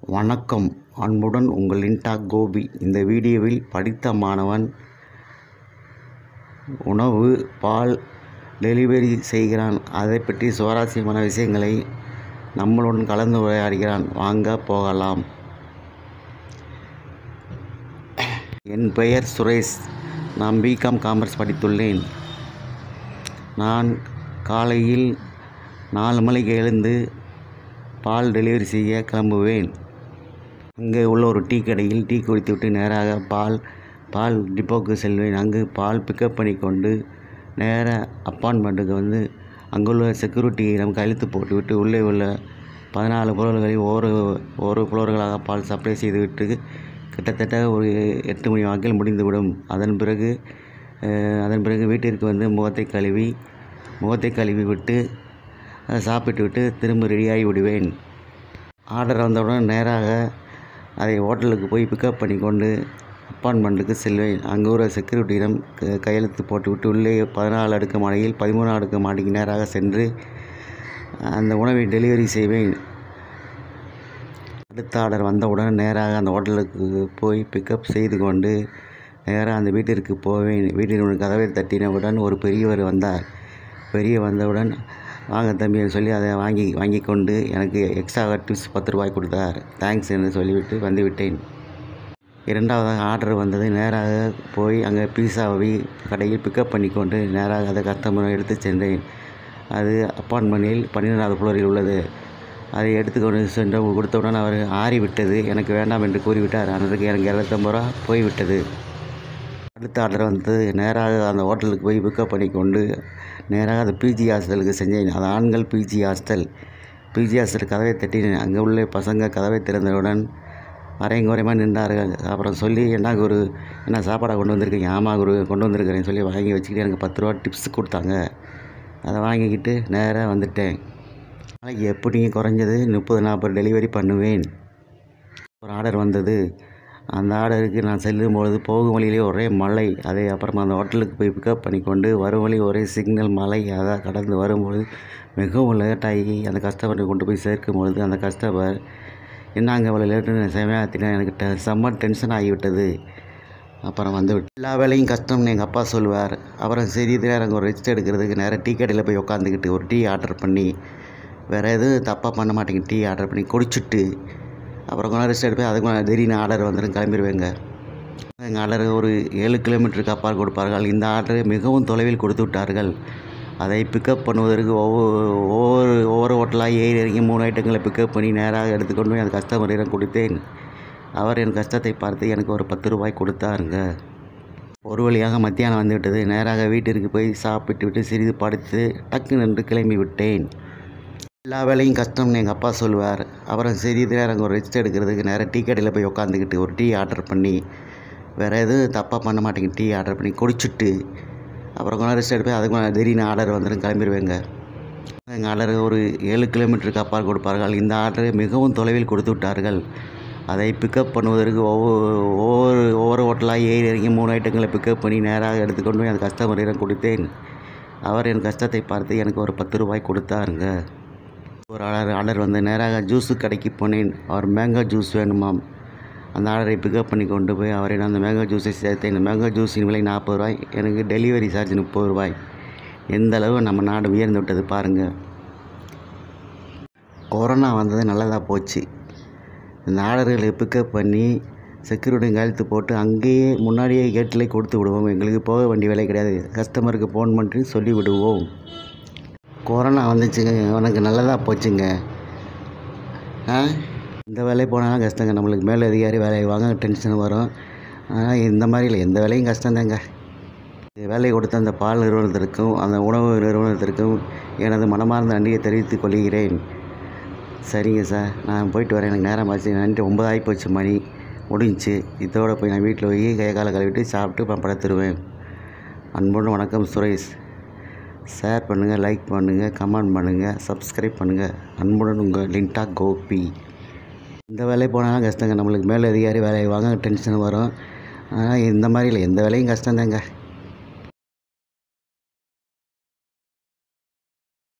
வணக்கம் அன்புடன் உங்கள் இன்டாக் கோபி இந்த வீடியோவில் படித்த மாணவன் உணவு பால் டெலிவரி செய்கிறான் அதை பற்றி சுவாரஸ்யமான விஷயங்களை நம்மளுடன் கலந்து உரையாடுகிறான் வாங்க போகலாம் என் பெயர் சுரேஷ் நான் பிகாம் காமர்ஸ் படித்துள்ளேன் நான் காலையில் நாலு மணிக்கு எழுந்து பால் டெலிவரி செய்ய கிளம்புவேன் அங்கே உள்ள ஒரு டீ கடையில் டீ குடித்துவிட்டு நேராக பால் பால் டிப்போக்கு செல்வேன் அங்கு பால் பிக்கப் பண்ணி கொண்டு நேராக அப்பார்ட்மெண்ட்டுக்கு வந்து அங்குள்ள செக்யூரிட்டியிடம் கையெழுத்து போட்டுவிட்டு உள்ளே உள்ள பதினாலு புலவர்களை ஒவ்வொரு ஒவ்வொரு புலவர்களாக பால் சப்ளை செய்துவிட்டு கிட்டத்தட்ட ஒரு எட்டு மணி வாக்கில் முடிந்துவிடும் அதன் பிறகு அஹ், அதன் பிறகு வீட்டிற்கு வந்து முகத்தை கழுவி முகத்தை கழுவி விட்டு அஹ், சாப்பிட்டு விட்டு திரும்ப ரெடியாகி விடுவேன் ஆர்டர் வந்தவுடன் நேராக அதை ஹோட்டலுக்கு போய் பிக்கப் பண்ணி கொண்டு அப்பார்ட்மெண்ட்டுக்கு செல்வேன் அங்கே ஒரு செக்யூரிட்டியிடம் க- கையெழுத்து போட்டுவிட்டு உள்ளே பதினாலு அடுக்கு மாடியில் பதிமூணு அடுக்கு மாடிக்கு நேராக சென்று அந்த உணவை டெலிவரி செய்வேன் அடுத்த ஆர்டர் வந்தவுடன் நேராக அந்த ஹோட்டலுக்கு போய் பிக்கப் செய்து கொண்டு நேராக அந்த வீட்டிற்கு போவேன் வீட்டின் கதவை தட்டினவுடன் ஒரு பெரியவர் வந்தார் பெரிய வந்தவுடன் வாங்க தம்பி சொல்லி அதை வாங்கி வாங்கி கொண்டு எனக்கு எக்ஸ்ட்ரா டிப்ஸ் பத்து ரூபாய் கொடுத்தார் தேங்க்ஸ் என்று சொல்லிவிட்டு வந்துவிட்டேன் இரண்டாவதாக ஆர்டர் வந்தது நேராக போய் அங்கே பீஸாவை கடையில் பிக்கப் பண்ணி கொண்டு நேராக அதை கஸ்டமரை எடுத்து சென்றேன் அது அப்பார்ட்மெண்ட்டில் பன்னிரெண்டாவது ஃப்ளோரில் உள்ளது அதை எடுத்துக்கொண்டு சென்று கொடுத்தவுடன் அவர் ஆறிவிட்டது எனக்கு வேண்டாம் என்று கூறிவிட்டார் அதற்கு எனக்கு இரநூத்தம்பது ரூபா போய்விட்டது அடுத்த ஆர்டர் வந்து நேராக அந்த ஹோட்டலுக்கு போய் பிக்கப் பண்ணி கொண்டு நேராக அந்த பிஜி ஹாஸ்டலுக்கு செஞ்சேன் அது ஆண்கள் பிஜி ஹாஸ்டல் பிஜி ஹாஸ்டல் கதவை தட்டினேன் அங்கே உள்ள பசங்க கதவை திறந்தவுடன் அரையும் குறையமாக நின்றார்கள் அப்புறம் சொல்லி என்ன குரு என்ன சாப்பாடாக கொண்டு வந்திருக்கீங்க ஆமாம் குரு கொண்டு வந்திருக்கிறேன்னு சொல்லி வாங்கி வச்சுக்கிட்டு எனக்கு பத்து ரூபா டிப்ஸ் கொடுத்தாங்க அதை வாங்கிக்கிட்டு நேராக வந்துட்டேன் நாளைக்கு எப்படியும் குறைஞ்சது முப்பது நாற்பது டெலிவரி பண்ணுவேன் ஒரு ஆர்டர் வந்தது அந்த ஆர்டருக்கு நான் செல்லும் பொழுது போகும் வழியிலே ஒரே மழை அதை அப்புறமா அந்த ஹோட்டலுக்கு போய் பிக்கப் பண்ணி கொண்டு வரும் வழி ஒரே சிக்னல் மழை அதை கடந்து வரும்பொழுது மிகவும் லேட்டாகி அந்த கஸ்டமரை கொண்டு போய் சேர்க்கும் பொழுது அந்த கஸ்டமர் என்னங்க அவ்வளோ லேட்டுன்னு செமையாத்தினா எனக்கு டெ செம்ம டென்ஷன் ஆகிவிட்டது அப்புறம் வந்து எல்லா வேலையும் கஷ்டம்னு எங்கள் அப்பா சொல்லுவார் அப்புறம் சரி இது எனக்கு ஒரு ரெஸ்ட் எடுக்கிறதுக்கு நேராக டீ கடையில் போய் உட்காந்துக்கிட்டு ஒரு டீ ஆர்டர் பண்ணி வேறு எதுவும் தப்பாக பண்ண மாட்டேங்க டீ ஆர்டர் பண்ணி குடிச்சிட்டு அப்புறம் கொஞ்சம் ரெஸ்ட் எடுப்பேன் அதுக்கு மேலே திடீர்னு ஆர்டர் வந்துடும் கிளம்பிடுவேங்க எங்கள் ஆர்டர் ஒரு ஏழு கிலோமீட்டருக்கு அப்பால் கொடுப்பார்கள் இந்த ஆர்டரை மிகவும் தொலைவில் கொடுத்து விட்டார்கள் அதை பிக்கப் பண்ணுவதற்கு ஒவ்வொரு ஒவ்வொரு ஒவ்வொரு ஹோட்டலாக ஏறி இறங்கி மூணு ஐட்டங்களை பிக்கப் பண்ணி நேராக எடுத்துக்கொண்டு போய் அந்த கஸ்டமரிடம் கொடுத்தேன் அவர் என் கஷ்டத்தை பார்த்து எனக்கு ஒரு பத்து ரூபாய் கொடுத்தாருங்க ஒரு வழியாக மத்தியானம் வந்து விட்டது நேராக வீட்டிற்கு போய் சாப்பிட்டு விட்டு சிறிது படுத்து டக்கு நின்று கிளம்பி விட்டேன் எல்லா வேலையும் கஷ்டம்னு எங்கள் அப்பா சொல்லுவார் அப்புறம் சரி இது எனக்கு ஒரு ரெஸ்ட் எடுக்கிறதுக்கு நேராக டீ கடையில் போய் உட்காந்துக்கிட்டு ஒரு டீ ஆர்டர் பண்ணி வேறு எதுவும் தப்பாக பண்ண மாட்டேங்க டீ ஆர்டர் பண்ணி குடிச்சிட்டு அப்புறம் கொஞ்சம் ரெஸ்ட் எடுப்பேன் அதுக்கு மேலே திடீர்னு ஆர்டர் வந்துடும் கிளம்பிடுவேங்க எங்கள் ஆர்டர் ஒரு ஏழு கிலோமீட்டருக்கு அப்பால் கொடுப்பார்கள் இந்த ஆர்டரை மிகவும் தொலைவில் கொடுத்து விட்டார்கள் அதை பிக்கப் பண்ணுவதற்கு ஒவ்வொரு ஒவ்வொரு ஒவ்வொரு ஹோட்டலாக ஏறி இறங்கி மூணு ஐட்டங்களை பிக்கப் பண்ணி நேராக எடுத்துக்கொண்டு போய் அந்த கஸ்டமரிடம் கொடுத்தேன் அவர் என் கஷ்டத்தை பார்த்து எனக்கு ஒரு பத்து ரூபாய் கொடுத்தாருங்க ஒரு ஆர்டர் ஆர்டர் வந்து நேராக ஜூஸு கடைக்கு போனேன் அவர் மேங்கோ ஜூஸ் வேணுமாம் அந்த ஆர்டரை பிக்கப் பண்ணி கொண்டு போய் அவரிடம் அந்த மேங்கோ ஜூஸை சேர்த்தேன் இந்த மேங்கோ ஜூஸின் விலை நாற்பது ரூபாய் எனக்கு டெலிவரி சார்ஜ் முப்பது ரூபாய் எந்த அளவு நம்ம நாடு உயர்ந்து விட்டது பாருங்கள் கொரோனா வந்தது நல்லதாக போச்சு இந்த ஆர்டர்களை பிக்கப் பண்ணி செக்யூரிட்டி கையெழுத்து போட்டு அங்கேயே முன்னாடியே கேட்டிலே கொடுத்து விடுவோம் எங்களுக்கு போக வேண்டிய வேலை கிடையாது கஸ்டமருக்கு ஃபோன் பண்ணி சொல்லி விடுவோம் கொரோனா வந்துச்சுங்க உனக்கு நல்லதாக போச்சுங்க ஆ இந்த வேலையை போனாலும் கஷ்டங்க நம்மளுக்கு மேலே அதிகாரி வேலையை வாங்க டென்ஷன் வரும் ஆனால் இந்த மாதிரி இல்லை எந்த வேலையும் கஷ்டம்தாங்க இந்த வேலையை கொடுத்த அந்த பால் நிறுவனத்திற்கும் அந்த உணவு நிறுவனத்திற்கும் எனது மனமார்ந்த நன்றியை தெரிவித்துக் கொள்கிறேன் சரிங்க சார் நான் போயிட்டு வரேன் எனக்கு நேரம் ஆச்சு நன்றி ஒன்பது ஆகி போச்சு மணி முடிஞ்சுச்சு இதோட போய் நான் வீட்டில் போய் கை காலை கழுவிட்டு சாப்பிட்டு அப்புறம் படுத்துருவேன் அன்புடன் வணக்கம் சுரேஷ் ஷேர் பண்ணுங்கள் லைக் பண்ணுங்கள் கமெண்ட் பண்ணுங்கள் சப்ஸ்கிரைப் பண்ணுங்கள் அன்புடன் உங்கள் லிண்டா கோபி இந்த வேலையை போனாலும் கஷ்டங்க நம்மளுக்கு மேலே அதிகாரி வேலையை வாங்க டென்ஷன் வரும் ஆனால் இந்த மாதிரி இல்லை எந்த வேலையும் கஷ்டம்தாங்க